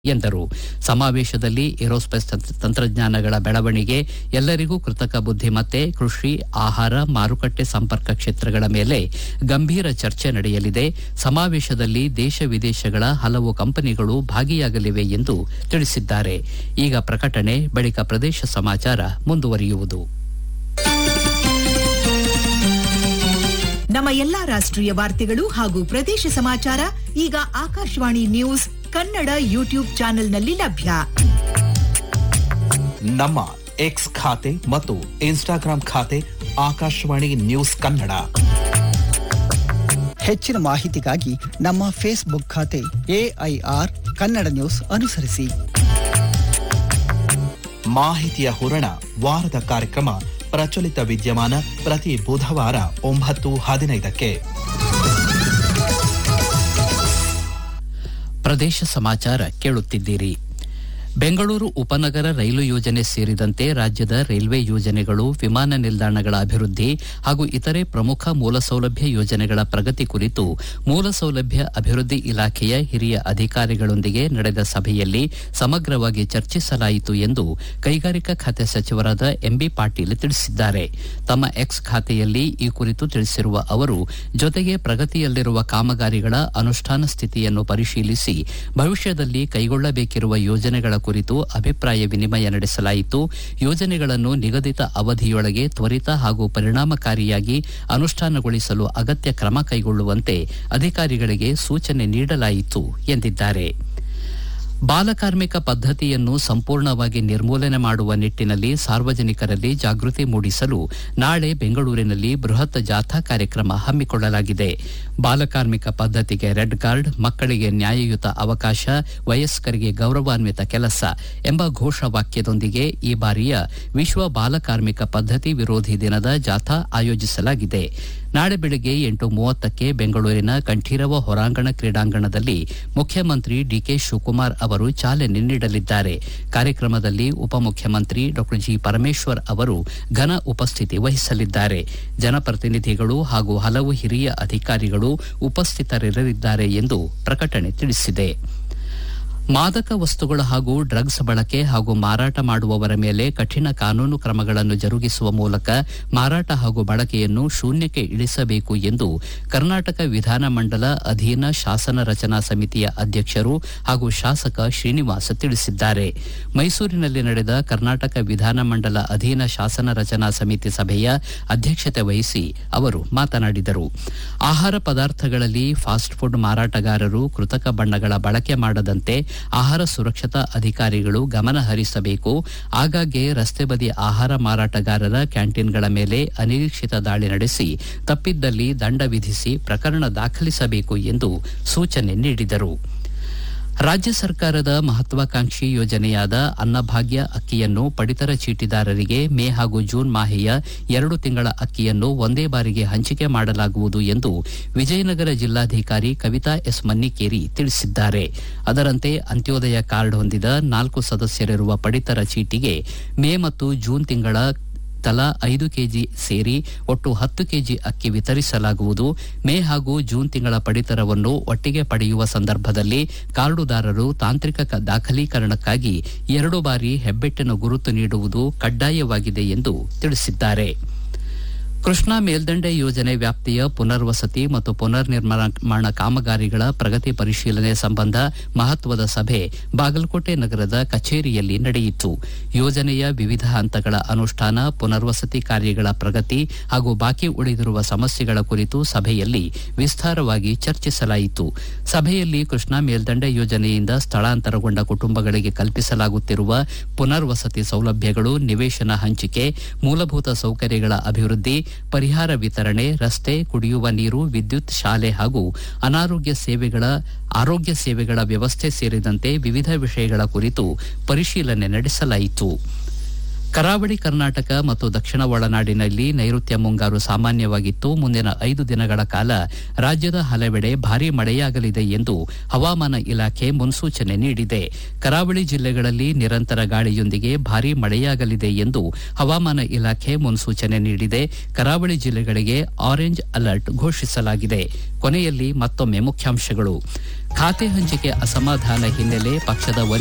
ಎಂದರು ಸಮಾವೇಶದಲ್ಲಿ ಏರೋಸ್ಪೇಸ್ ತಂತ್ರ- ತಂತ್ರಜ್ಞಾನಗಳ ಬೆಳವಣಿಗೆ ಎಲ್ಲರಿಗೂ ಕೃತಕ ಬುದ್ಧಿಮತ್ತೆ ಕೃಷಿ ಆಹಾರ ಮಾರುಕಟ್ಟೆ ಸಂಪರ್ಕ ಕ್ಷೇತ್ರಗಳ ಮೇಲೆ ಗಂಭೀರ ಚರ್ಚೆ ನಡೆಯಲಿದೆ ಸಮಾವೇಶದಲ್ಲಿ ದೇಶ ವಿದೇಶಗಳ ಹಲವು ಕಂಪನಿಗಳು ಭಾಗಿಯಾಗಲಿವೆ ಎಂದು ತಿಳಿಸಿದ್ದಾರೆ ಈಗ ಪ್ರಕಟಣೆ ಬಳಿಕ ಪ್ರದೇಶ ಸಮಾಚಾರ ಮುಂದುವರಿಯುವುದು ನಮ್ಮ ಎಲ್ಲಾ ರಾಷ್ಟ್ರೀಯ ವಾರ್ತೆಗಳು ಹಾಗೂ ಪ್ರದೇಶ ಸಮಾಚಾರ ಈಗ ಆಕಾಶವಾಣಿ ನ್ಯೂಸ್ ಕನ್ನಡ ಯೂಟ್ಯೂಬ್ ಚಾನೆಲ್ನಲ್ಲಿ ಲಭ್ಯ ನಮ್ಮ ಎಕ್ಸ್ ಖಾತೆ ಮತ್ತು ಇನ್ಸ್ಟಾಗ್ರಾಂ ಖಾತೆ ಆಕಾಶವಾಣಿ ನ್ಯೂಸ್ ಕನ್ನಡ ಹೆಚ್ಚಿನ ಮಾಹಿತಿಗಾಗಿ ನಮ್ಮ ಫೇಸ್ಬುಕ್ ಖಾತೆ ಎಐಆರ್ ಕನ್ನಡ ನ್ಯೂಸ್ ಅನುಸರಿಸಿ ಮಾಹಿತಿಯ ಹೂರಣ ವಾರದ ಕಾರ್ಯಕ್ರಮ ಪ್ರಚಲಿತ ವಿದ್ಯಮಾನ ಪ್ರತಿ ಬುಧವಾರ ಒಂಬತ್ತು ಹದಿನೈದಕ್ಕೆ ಪ್ರದೇಶ ಸಮಾಚಾರ ಕೇಳುತ್ತಿದ್ದೀರಿ ಬೆಂಗಳೂರು ಉಪನಗರ ರೈಲು ಯೋಜನೆ ಸೇರಿದಂತೆ ರಾಜ್ಯದ ರೈಲ್ವೆ ಯೋಜನೆಗಳು ವಿಮಾನ ನಿಲ್ದಾಣಗಳ ಅಭಿವೃದ್ಧಿ ಹಾಗೂ ಇತರೆ ಪ್ರಮುಖ ಮೂಲಸೌಲಭ್ಯ ಯೋಜನೆಗಳ ಪ್ರಗತಿ ಕುರಿತು ಮೂಲಸೌಲಭ್ಯ ಅಭಿವೃದ್ಧಿ ಇಲಾಖೆಯ ಹಿರಿಯ ಅಧಿಕಾರಿಗಳೊಂದಿಗೆ ನಡೆದ ಸಭೆಯಲ್ಲಿ ಸಮಗ್ರವಾಗಿ ಚರ್ಚಿಸಲಾಯಿತು ಎಂದು ಕೈಗಾರಿಕಾ ಖಾತೆ ಸಚಿವರಾದ ಎಂಬಿ ಪಾಟೀಲ್ ತಿಳಿಸಿದ್ದಾರೆ ತಮ್ಮ ಎಕ್ಸ್ ಖಾತೆಯಲ್ಲಿ ಈ ಕುರಿತು ತಿಳಿಸಿರುವ ಅವರು ಜೊತೆಗೆ ಪ್ರಗತಿಯಲ್ಲಿರುವ ಕಾಮಗಾರಿಗಳ ಅನುಷ್ಠಾನ ಸ್ಥಿತಿಯನ್ನು ಪರಿಶೀಲಿಸಿ ಭವಿಷ್ಯದಲ್ಲಿ ಕೈಗೊಳ್ಳಬೇಕಿರುವ ಯೋಜನೆಗಳ ಕುರಿತು ಅಭಿಪ್ರಾಯ ವಿನಿಮಯ ನಡೆಸಲಾಯಿತು ಯೋಜನೆಗಳನ್ನು ನಿಗದಿತ ಅವಧಿಯೊಳಗೆ ತ್ವರಿತ ಹಾಗೂ ಪರಿಣಾಮಕಾರಿಯಾಗಿ ಅನುಷ್ಠಾನಗೊಳಿಸಲು ಅಗತ್ಯ ಕ್ರಮ ಕೈಗೊಳ್ಳುವಂತೆ ಅಧಿಕಾರಿಗಳಿಗೆ ಸೂಚನೆ ನೀಡಲಾಯಿತು ಎಂದಿದ್ದಾರೆ ಬಾಲಕಾರ್ಮಿಕ ಪದ್ಧತಿಯನ್ನು ಸಂಪೂರ್ಣವಾಗಿ ನಿರ್ಮೂಲನೆ ಮಾಡುವ ನಿಟ್ಟಿನಲ್ಲಿ ಸಾರ್ವಜನಿಕರಲ್ಲಿ ಜಾಗೃತಿ ಮೂಡಿಸಲು ನಾಳೆ ಬೆಂಗಳೂರಿನಲ್ಲಿ ಬೃಹತ್ ಜಾಥಾ ಕಾರ್ಯಕ್ರಮ ಹಮ್ಮಿಕೊಳ್ಳಲಾಗಿದೆ ಬಾಲಕಾರ್ಮಿಕ ಪದ್ಧತಿಗೆ ರೆಡ್ ಕಾರ್ಡ್ ಮಕ್ಕಳಿಗೆ ನ್ಯಾಯಯುತ ಅವಕಾಶ ವಯಸ್ಕರಿಗೆ ಗೌರವಾನ್ವಿತ ಕೆಲಸ ಎಂಬ ಘೋಷವಾಕ್ಯದೊಂದಿಗೆ ಈ ಬಾರಿಯ ವಿಶ್ವ ಬಾಲಕಾರ್ಮಿಕ ಪದ್ಧತಿ ವಿರೋಧಿ ದಿನದ ಜಾಥಾ ಆಯೋಜಿಸಲಾಗಿದೆ ನಾಳೆ ಬೆಳಗ್ಗೆ ಎಂಟು ಮೂವತ್ತಕ್ಕೆ ಬೆಂಗಳೂರಿನ ಕಂಠೀರವ ಹೊರಾಂಗಣ ಕ್ರೀಡಾಂಗಣದಲ್ಲಿ ಮುಖ್ಯಮಂತ್ರಿ ಡಿಕೆ ಶಿವಕುಮಾರ್ ಅವರು ಚಾಲನೆ ನೀಡಲಿದ್ದಾರೆ ಕಾರ್ಯಕ್ರಮದಲ್ಲಿ ಉಪಮುಖ್ಯಮಂತ್ರಿ ಡಾ ಜಿ ಪರಮೇಶ್ವರ್ ಅವರು ಘನ ಉಪಸ್ಥಿತಿ ವಹಿಸಲಿದ್ದಾರೆ ಜನಪ್ರತಿನಿಧಿಗಳು ಹಾಗೂ ಹಲವು ಹಿರಿಯ ಅಧಿಕಾರಿಗಳು ಉಪಸ್ಥಿತರಿರಲಿದ್ದಾರೆ ಎಂದು ಪ್ರಕಟಣೆ ತಿಳಿಸಿದೆ ಮಾದಕ ವಸ್ತುಗಳ ಹಾಗೂ ಡ್ರಗ್ಸ್ ಬಳಕೆ ಹಾಗೂ ಮಾರಾಟ ಮಾಡುವವರ ಮೇಲೆ ಕಠಿಣ ಕಾನೂನು ಕ್ರಮಗಳನ್ನು ಜರುಗಿಸುವ ಮೂಲಕ ಮಾರಾಟ ಹಾಗೂ ಬಳಕೆಯನ್ನು ಶೂನ್ಯಕ್ಕೆ ಇಳಿಸಬೇಕು ಎಂದು ಕರ್ನಾಟಕ ವಿಧಾನಮಂಡಲ ಅಧೀನ ಶಾಸನ ರಚನಾ ಸಮಿತಿಯ ಅಧ್ಯಕ್ಷರು ಹಾಗೂ ಶಾಸಕ ಶ್ರೀನಿವಾಸ್ ತಿಳಿಸಿದ್ದಾರೆ ಮೈಸೂರಿನಲ್ಲಿ ನಡೆದ ಕರ್ನಾಟಕ ವಿಧಾನಮಂಡಲ ಅಧೀನ ಶಾಸನ ರಚನಾ ಸಮಿತಿ ಸಭೆಯ ಅಧ್ಯಕ್ಷತೆ ವಹಿಸಿ ಅವರು ಮಾತನಾಡಿದರು ಆಹಾರ ಪದಾರ್ಥಗಳಲ್ಲಿ ಫಾಸ್ಟ್ ಫುಡ್ ಮಾರಾಟಗಾರರು ಕೃತಕ ಬಣ್ಣಗಳ ಬಳಕೆ ಮಾಡದಂತೆ ಆಹಾರ ಸುರಕ್ಷತಾ ಅಧಿಕಾರಿಗಳು ಗಮನ ಹರಿಸಬೇಕು ಆಗಾಗ್ಗೆ ರಸ್ತೆ ಬದಿ ಆಹಾರ ಮಾರಾಟಗಾರರ ಕ್ಯಾಂಟೀನ್ಗಳ ಮೇಲೆ ಅನಿರೀಕ್ಷಿತ ದಾಳಿ ನಡೆಸಿ ತಪ್ಪಿದ್ದಲ್ಲಿ ದಂಡ ವಿಧಿಸಿ ಪ್ರಕರಣ ದಾಖಲಿಸಬೇಕು ಎಂದು ಸೂಚನೆ ನೀಡಿದರು ರಾಜ್ಯ ಸರ್ಕಾರದ ಮಹತ್ವಾಕಾಂಕ್ಷಿ ಯೋಜನೆಯಾದ ಅನ್ನಭಾಗ್ಯ ಅಕ್ಕಿಯನ್ನು ಪಡಿತರ ಚೀಟಿದಾರರಿಗೆ ಮೇ ಹಾಗೂ ಜೂನ್ ಮಾಹೆಯ ಎರಡು ತಿಂಗಳ ಅಕ್ಕಿಯನ್ನು ಒಂದೇ ಬಾರಿಗೆ ಹಂಚಿಕೆ ಮಾಡಲಾಗುವುದು ಎಂದು ವಿಜಯನಗರ ಜಿಲ್ಲಾಧಿಕಾರಿ ಕವಿತಾ ಎಸ್ ಮನ್ನಿಕೇರಿ ತಿಳಿಸಿದ್ದಾರೆ ಅದರಂತೆ ಅಂತ್ಯೋದಯ ಕಾರ್ಡ್ ಹೊಂದಿದ ನಾಲ್ಕು ಸದಸ್ಯರಿರುವ ಪಡಿತರ ಚೀಟಿಗೆ ಮೇ ಮತ್ತು ಜೂನ್ ತಿಂಗಳ ತಲಾ ಐದು ಕೆಜಿ ಸೇರಿ ಒಟ್ಟು ಹತ್ತು ಕೆಜಿ ಅಕ್ಕಿ ವಿತರಿಸಲಾಗುವುದು ಮೇ ಹಾಗೂ ಜೂನ್ ತಿಂಗಳ ಪಡಿತರವನ್ನು ಒಟ್ಟಿಗೆ ಪಡೆಯುವ ಸಂದರ್ಭದಲ್ಲಿ ಕಾರ್ಡುದಾರರು ತಾಂತ್ರಿಕ ಕ- ದಾಖಲೀಕರಣಕ್ಕಾಗಿ ಎರಡು ಬಾರಿ ಹೆಬ್ಬೆಟ್ಟಿನ ಗುರುತು ನೀಡುವುದು ಕಡ್ಡಾಯವಾಗಿದೆ ಎಂದು ತಿಳಿಸಿದ್ದಾರೆ ಕೃಷ್ಣಾ ಮೇಲ್ದಂಡೆ ಯೋಜನೆ ವ್ಯಾಪ್ತಿಯ ಪುನರ್ವಸತಿ ಮತ್ತು ಪುನರ್ ನಿರ್ಮಾಣ ಕಾಮಗಾರಿಗಳ ಪ್ರಗತಿ ಪರಿಶೀಲನೆ ಸಂಬಂಧ ಮಹತ್ವದ ಸಭೆ ಬಾಗಲಕೋಟೆ ನಗರದ ಕಚೇರಿಯಲ್ಲಿ ನಡೆಯಿತು ಯೋಜನೆಯ ವಿವಿಧ ಹಂತಗಳ ಅನುಷ್ಠಾನ ಪುನರ್ವಸತಿ ಕಾರ್ಯಗಳ ಪ್ರಗತಿ ಹಾಗೂ ಬಾಕಿ ಉಳಿದಿರುವ ಸಮಸ್ಯೆಗಳ ಕುರಿತು ಸಭೆಯಲ್ಲಿ ವಿಸ್ತಾರವಾಗಿ ಚರ್ಚಿಸಲಾಯಿತು ಸಭೆಯಲ್ಲಿ ಕೃಷ್ಣಾ ಮೇಲ್ದಂಡೆ ಯೋಜನೆಯಿಂದ ಸ್ಥಳಾಂತರಗೊಂಡ ಕುಟುಂಬಗಳಿಗೆ ಕಲ್ಪಿಸಲಾಗುತ್ತಿರುವ ಪುನರ್ವಸತಿ ಸೌಲಭ್ಯಗಳು ನಿವೇಶನ ಹಂಚಿಕೆ ಮೂಲಭೂತ ಸೌಕರ್ಯಗಳ ಅಭಿವೃದ್ಧಿ ಪರಿಹಾರ ವಿತರಣೆ ರಸ್ತೆ ಕುಡಿಯುವ ನೀರು ವಿದ್ಯುತ್ ಶಾಲೆ ಹಾಗೂ ಅನಾರೋಗ್ಯ ಸೇವೆಗಳ ಆರೋಗ್ಯ ಸೇವೆಗಳ ವ್ಯವಸ್ಥೆ ಸೇರಿದಂತೆ ವಿವಿಧ ವಿಷಯಗಳ ಕುರಿತು ಪರಿಶೀಲನೆ ನಡೆಸಲಾಯಿತು ಕರಾವಳಿ ಕರ್ನಾಟಕ ಮತ್ತು ದಕ್ಷಿಣ ಒಳನಾಡಿನಲ್ಲಿ ನೈಋತ್ಯ ಮುಂಗಾರು ಸಾಮಾನ್ಯವಾಗಿತ್ತು ಮುಂದಿನ ಐದು ದಿನಗಳ ಕಾಲ ರಾಜ್ಯದ ಹಲವೆಡೆ ಭಾರೀ ಮಳೆಯಾಗಲಿದೆ ಎಂದು ಹವಾಮಾನ ಇಲಾಖೆ ಮುನ್ಸೂಚನೆ ನೀಡಿದೆ ಕರಾವಳಿ ಜಿಲ್ಲೆಗಳಲ್ಲಿ ನಿರಂತರ ಗಾಳಿಯೊಂದಿಗೆ ಭಾರೀ ಮಳೆಯಾಗಲಿದೆ ಎಂದು ಹವಾಮಾನ ಇಲಾಖೆ ಮುನ್ಸೂಚನೆ ನೀಡಿದೆ ಕರಾವಳಿ ಜಿಲ್ಲೆಗಳಿಗೆ ಆರೆಂಜ್ ಅಲರ್ಟ್ ಘೋಷಿಸಲಾಗಿದೆ ಕೊನೆಯಲ್ಲಿ ಮತ್ತೊಮ್ಮೆ ಮುಖ್ಯಾಂಶಗಳು ಖಾತೆ ಹಂಚಿಕೆ ಅಸಮಾಧಾನ ಹಿನ್ನೆಲೆ ಪಕ್ಷದ